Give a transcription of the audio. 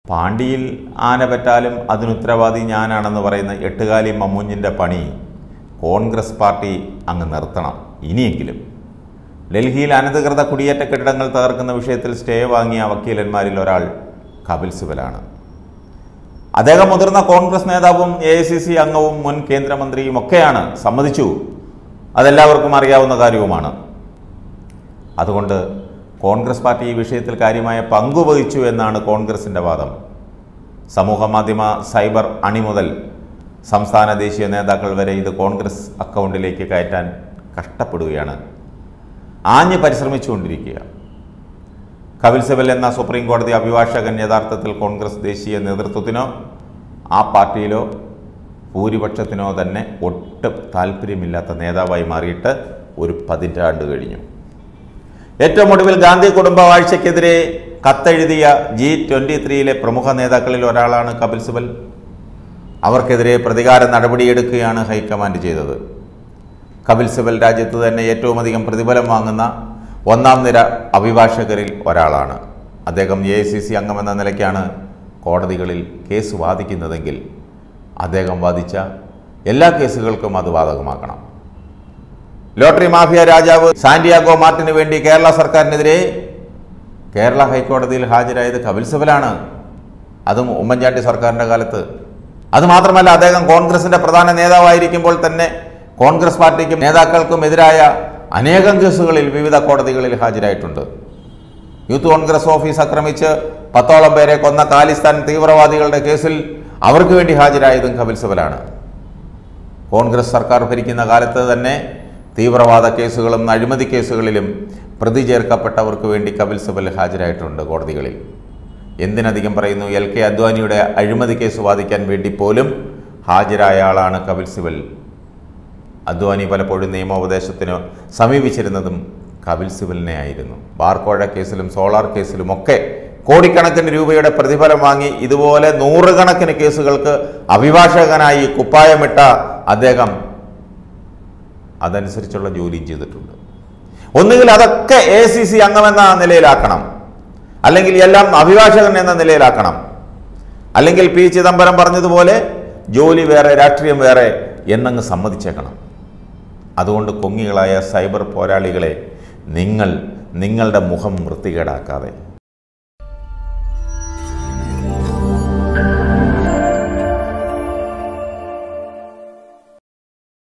പാണ്ടിയിൽ ആന പറ്റാലും അതിനുത്തരവാദി ഞാനാണെന്ന് പറയുന്ന എട്ടുകാലി മമ്മൂഞ്ഞിൻ്റെ പണി കോൺഗ്രസ് പാർട്ടി അങ്ങ് നിർത്തണം ഇനിയെങ്കിലും ഡൽഹിയിൽ അനധികൃത കുടിയേറ്റ കെട്ടിടങ്ങൾ തകർക്കുന്ന വിഷയത്തിൽ സ്റ്റേ വാങ്ങിയ വക്കീലന്മാരിൽ ഒരാൾ കപിൽ സിബലാണ് അദ്ദേഹം മുതിർന്ന കോൺഗ്രസ് നേതാവും എ ഐ സി സി അംഗവും മുൻ കേന്ദ്രമന്ത്രിയും ഒക്കെയാണ് സമ്മതിച്ചു അതെല്ലാവർക്കും അറിയാവുന്ന കാര്യവുമാണ് അതുകൊണ്ട് കോൺഗ്രസ് പാർട്ടി ഈ വിഷയത്തിൽ കാര്യമായ പങ്കുവഹിച്ചു എന്നാണ് കോൺഗ്രസിൻ്റെ വാദം സമൂഹ മാധ്യമ സൈബർ അണി മുതൽ സംസ്ഥാന ദേശീയ നേതാക്കൾ വരെ ഇത് കോൺഗ്രസ് അക്കൗണ്ടിലേക്ക് കയറ്റാൻ കഷ്ടപ്പെടുകയാണ് ആഞ്ഞ് പരിശ്രമിച്ചുകൊണ്ടിരിക്കുക കപിൽ സിബൽ എന്ന സുപ്രീം കോടതി അഭിഭാഷകൻ യഥാർത്ഥത്തിൽ കോൺഗ്രസ് ദേശീയ നേതൃത്വത്തിനോ ആ പാർട്ടിയിലോ ഭൂരിപക്ഷത്തിനോ തന്നെ ഒട്ടും താല്പര്യമില്ലാത്ത നേതാവായി മാറിയിട്ട് ഒരു പതിറ്റാണ്ട് കഴിഞ്ഞു ഏറ്റവും ഒടുവിൽ ഗാന്ധി കുടുംബവാഴ്ചയ്ക്കെതിരെ കത്തെഴുതിയ ജി ട്വൻ്റി ത്രീയിലെ പ്രമുഖ നേതാക്കളിൽ ഒരാളാണ് കപിൽ സിബൽ അവർക്കെതിരെ പ്രതികാര നടപടിയെടുക്കുകയാണ് ഹൈക്കമാൻഡ് ചെയ്തത് കപിൽ സിബൽ രാജ്യത്ത് തന്നെ ഏറ്റവും അധികം പ്രതിഫലം വാങ്ങുന്ന ഒന്നാം നിര അഭിഭാഷകരിൽ ഒരാളാണ് അദ്ദേഹം എ ഐ സി സി അംഗമെന്ന നിലയ്ക്കാണ് കോടതികളിൽ കേസ് വാദിക്കുന്നതെങ്കിൽ അദ്ദേഹം വാദിച്ച എല്ലാ കേസുകൾക്കും അത് ബാധകമാക്കണം ലോട്ടറി മാഫിയ രാജാവ് സാന്റിയാഗോ മാർട്ടിന് വേണ്ടി കേരള സർക്കാരിനെതിരെ കേരള ഹൈക്കോടതിയിൽ ഹാജരായത് കപിൽ സിബലാണ് അതും ഉമ്മൻചാണ്ടി സർക്കാരിൻ്റെ കാലത്ത് അതുമാത്രമല്ല അദ്ദേഹം കോൺഗ്രസിൻ്റെ പ്രധാന നേതാവായിരിക്കുമ്പോൾ തന്നെ കോൺഗ്രസ് പാർട്ടിക്കും നേതാക്കൾക്കും എതിരായ അനേകം കേസുകളിൽ വിവിധ കോടതികളിൽ ഹാജരായിട്ടുണ്ട് യൂത്ത് കോൺഗ്രസ് ഓഫീസ് ആക്രമിച്ച് പത്തോളം പേരെ കൊന്ന ഖാലിസ്ഥാൻ തീവ്രവാദികളുടെ കേസിൽ അവർക്ക് വേണ്ടി ഹാജരായതും കപിൽ സിബലാണ് കോൺഗ്രസ് സർക്കാർ ഭരിക്കുന്ന കാലത്ത് തന്നെ തീവ്രവാദ കേസുകളും അഴിമതി കേസുകളിലും പ്രതി ചേർക്കപ്പെട്ടവർക്ക് വേണ്ടി കപിൽ സിബൽ ഹാജരായിട്ടുണ്ട് കോടതികളിൽ എന്തിനധികം പറയുന്നു എൽ കെ അദ്വാനിയുടെ അഴിമതി കേസ് വാദിക്കാൻ വേണ്ടി പോലും ഹാജരായ ആളാണ് കപിൽ സിബൽ അദ്വാനി പലപ്പോഴും നിയമോപദേശത്തിന് സമീപിച്ചിരുന്നതും കപിൽ സിബലിനെ ആയിരുന്നു ബാർക്കോഴ കേസിലും സോളാർ കേസിലും ഒക്കെ കോടിക്കണക്കിന് രൂപയുടെ പ്രതിഫലം വാങ്ങി ഇതുപോലെ നൂറുകണക്കിന് കേസുകൾക്ക് അഭിഭാഷകനായി കുപ്പായമിട്ട അദ്ദേഹം അതനുസരിച്ചുള്ള ജോലിയും ചെയ്തിട്ടുണ്ട് ഒന്നുകിൽ അതൊക്കെ എ സി സി അംഗമെന്ന നിലയിലാക്കണം അല്ലെങ്കിൽ എല്ലാം അഭിഭാഷകൻ എന്ന നിലയിലാക്കണം അല്ലെങ്കിൽ പി ചിദംബരം പറഞ്ഞതുപോലെ ജോലി വേറെ രാഷ്ട്രീയം വേറെ എന്നങ്ങ് സമ്മതിച്ചേക്കണം അതുകൊണ്ട് കൊങ്ങികളായ സൈബർ പോരാളികളെ നിങ്ങൾ നിങ്ങളുടെ മുഖം വൃത്തികേടാക്കാതെ